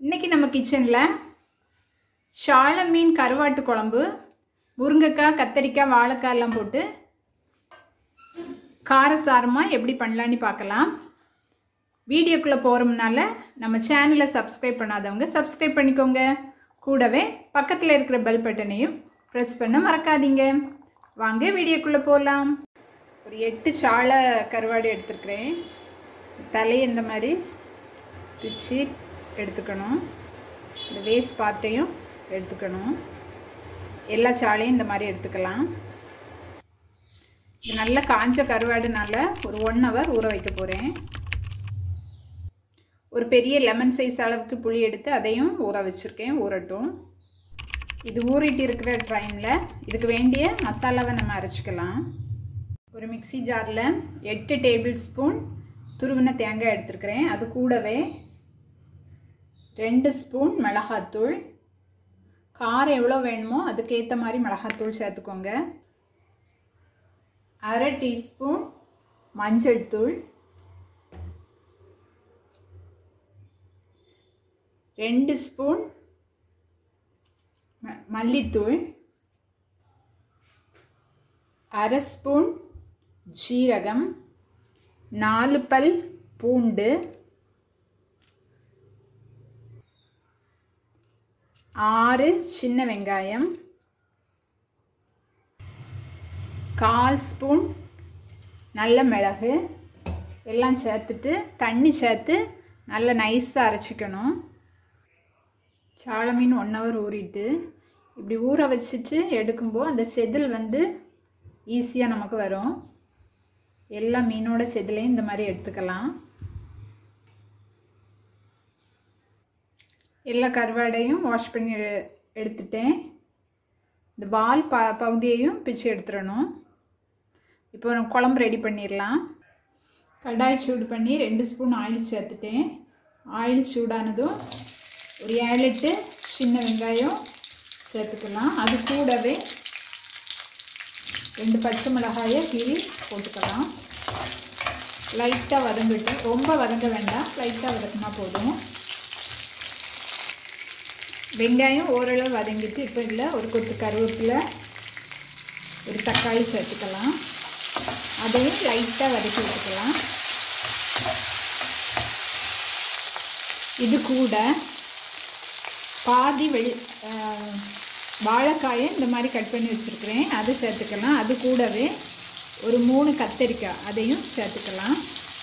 இன்னைக்கு நம்ம கிச்சனில் சாள மீன் கருவாட்டு குழம்பு முருங்கைக்காய் கத்தரிக்காய் வாழைக்காய் எல்லாம் போட்டு காரசாரமாக எப்படி பண்ணலான்னு பார்க்கலாம் வீடியோக்குள்ளே போகிறோம்னால நம்ம சேனலை சப்ஸ்கிரைப் பண்ணாதவங்க சப்ஸ்கிரைப் பண்ணிக்கோங்க கூடவே பக்கத்தில் இருக்கிற பெல் பட்டனையும் ப்ரெஸ் பண்ண மறக்காதீங்க வாங்க வீடியோக்குள்ளே போகலாம் ஒரு எட்டு சாள கருவாடு எடுத்துருக்கிறேன் தலையை இந்த மாதிரி பிச்சு எடுத்துக்கணும் இந்த வேஸ்ட் பார்ட்டையும் எடுத்துக்கணும் எல்லா சாலையும் இந்த மாதிரி எடுத்துக்கலாம் இது நல்ல காஞ்ச கருவாடுனால ஒரு ஒன் ஹவர் ஊற வைக்க போகிறேன் ஒரு பெரிய லெமன் சைஸ் அளவுக்கு புளி எடுத்து அதையும் ஊற வச்சுருக்கேன் ஊறட்டும் இது ஊறிட்டு இருக்கிற டைமில் இதுக்கு வேண்டிய மசாலாவை நம்ம அரைச்சிக்கலாம் ஒரு மிக்சி ஜாரில் எட்டு டேபிள் ஸ்பூன் துருவின தேங்காய் எடுத்துருக்கிறேன் அது கூடவே ரெண்டு ஸ்பூன் மிளகாத்தூள் காரம் எவ்வளோ வேணுமோ அதுக்கேற்ற மாதிரி மிளகாத்தூள் சேர்த்துக்கோங்க அரை டீஸ்பூன் மஞ்சள் தூள் ரெண்டு ஸ்பூன் மல்லித்தூள் அரை ஸ்பூன் ஜீரகம் நாலு பல் பூண்டு ஆறு சின்ன வெங்காயம் கால் ஸ்பூன் நல்ல மிளகு எல்லாம் சேர்த்துட்டு தண்ணி சேர்த்து நல்லா நைஸாக அரைச்சிக்கணும் சாள மீன் ஒன் ஹவர் ஊறிட்டு இப்படி ஊற வச்சுட்டு எடுக்கும்போது அந்த செதில் வந்து ஈஸியாக நமக்கு வரும் எல்லா மீனோட செதிலையும் இந்த மாதிரி எடுத்துக்கலாம் எல்லா கருவாடையும் வாஷ் பண்ணி எடுத்துட்டேன் இந்த பால் ப பகுதியையும் பிச்சு எடுத்துடணும் இப்போ நம்ம குழம்பு ரெடி பண்ணிடலாம் கடாய் சூடு பண்ணி ரெண்டு ஸ்பூன் ஆயில் சேர்த்துட்டேன் ஆயில் சூடானதும் ஒரு ஏழு எட்டு சின்ன வெங்காயம் சேர்த்துக்கலாம் அது கூடவே ரெண்டு பச்சை மிளகாயை கீழே போட்டுக்கலாம் லைட்டாக வதங்கிட்டு ரொம்ப வதங்க வேண்டாம் லைட்டாக வதக்கினா போதும் வெங்காயம் ஓரளவு வதங்கிட்டு இப்போ இதில் ஒரு கொத்து கருவேப்பிலை ஒரு தக்காளி சேர்த்துக்கலாம் அதையும் லைட்டாக வதக்கி விட்டுக்கலாம் இது கூட பாதி வெளி வாழைக்காயை இந்த மாதிரி கட் பண்ணி வச்சுருக்கிறேன் அதை சேர்த்துக்கலாம் அது கூடவே ஒரு மூணு கத்தரிக்காய் அதையும் சேர்த்துக்கலாம்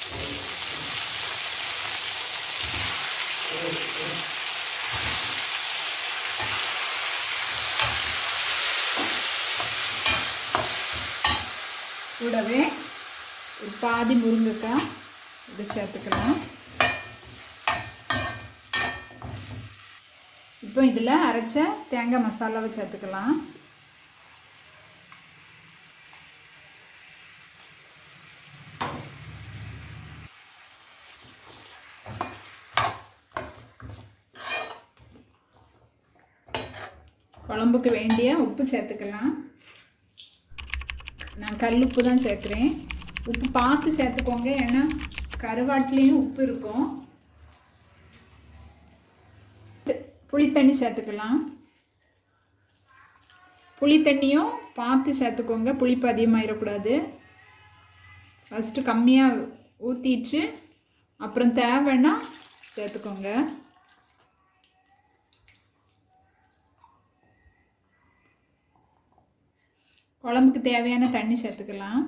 கூடவே ஒரு பாதி முருங்கைக்காய் இதை சேர்த்துக்கலாம் இப்போ இதில் அரைச்ச தேங்காய் மசாலாவை சேர்த்துக்கலாம் குழம்புக்கு வேண்டிய உப்பு சேர்த்துக்கலாம் நான் கல் உப்பு தான் சேர்க்குறேன் உப்பு பார்த்து சேர்த்துக்கோங்க ஏன்னா கருவாட்டிலையும் உப்பு இருக்கும் புளித்தண்ணி சேர்த்துக்கலாம் புளித்தண்ணியும் பார்த்து சேர்த்துக்கோங்க புளிப்பு அதிகமாகிடக்கூடாது ஃபஸ்ட்டு கம்மியாக ஊற்றிட்டு அப்புறம் தேவைன்னா சேர்த்துக்கோங்க குழம்புக்கு தேவையான தண்ணி சேர்த்துக்கலாம்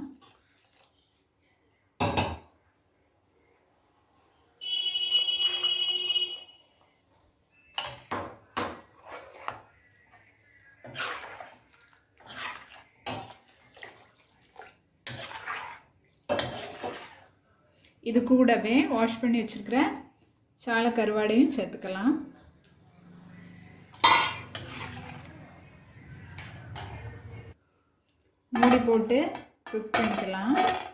இது கூடவே வாஷ் பண்ணி வச்சுருக்கிற சால கருவாடையும் சேர்த்துக்கலாம் மூடி போட்டு குக் பண்ணிக்கலாம்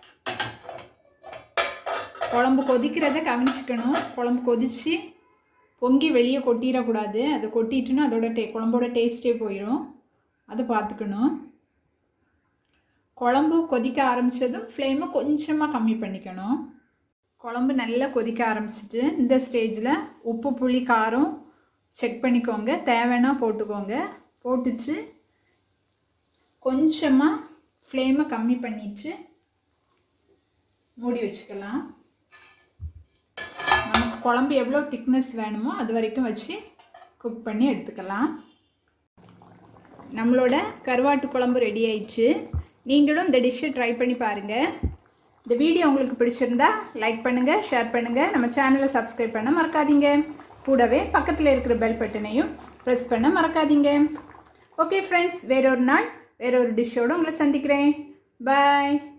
குழம்பு கொதிக்கிறத கவனிச்சுக்கணும் குழம்பு கொதித்து பொங்கி வெளியே கொட்டிடக்கூடாது அது கொட்டிட்டுன்னா அதோட டே குழம்போட டேஸ்ட்டே போயிடும் அது பார்த்துக்கணும் குழம்பு கொதிக்க ஆரம்பித்ததும் ஃப்ளேமை கொஞ்சமாக கம்மி பண்ணிக்கணும் குழம்பு நல்லா கொதிக்க ஆரம்பிச்சிட்டு இந்த ஸ்டேஜில் உப்பு புளி காரம் செக் பண்ணிக்கோங்க தேவைன்னா போட்டுக்கோங்க போட்டுச்சு கொஞ்சமாக ஃப்ளேமை கம்மி பண்ணிட்டு மூடி வச்சுக்கலாம் நமக்கு குழம்பு எவ்வளோ திக்னஸ் வேணுமோ அது வரைக்கும் வச்சு குக் பண்ணி எடுத்துக்கலாம் நம்மளோட கருவாட்டு குழம்பு ரெடி ஆயிடுச்சு நீங்களும் இந்த டிஷ்ஷை ட்ரை பண்ணி பாருங்கள் இந்த வீடியோ உங்களுக்கு பிடிச்சிருந்தா லைக் பண்ணுங்கள் ஷேர் பண்ணுங்கள் நம்ம சேனலை சப்ஸ்கிரைப் பண்ண மறக்காதீங்க கூடவே பக்கத்தில் இருக்கிற பெல் பட்டனையும் ப்ரெஸ் பண்ண மறக்காதீங்க ஓகே ஃப்ரெண்ட்ஸ் வேறொரு நாள் வேறொரு டிஷ்ஷோடு உங்களை சந்திக்கிறேன் பாய்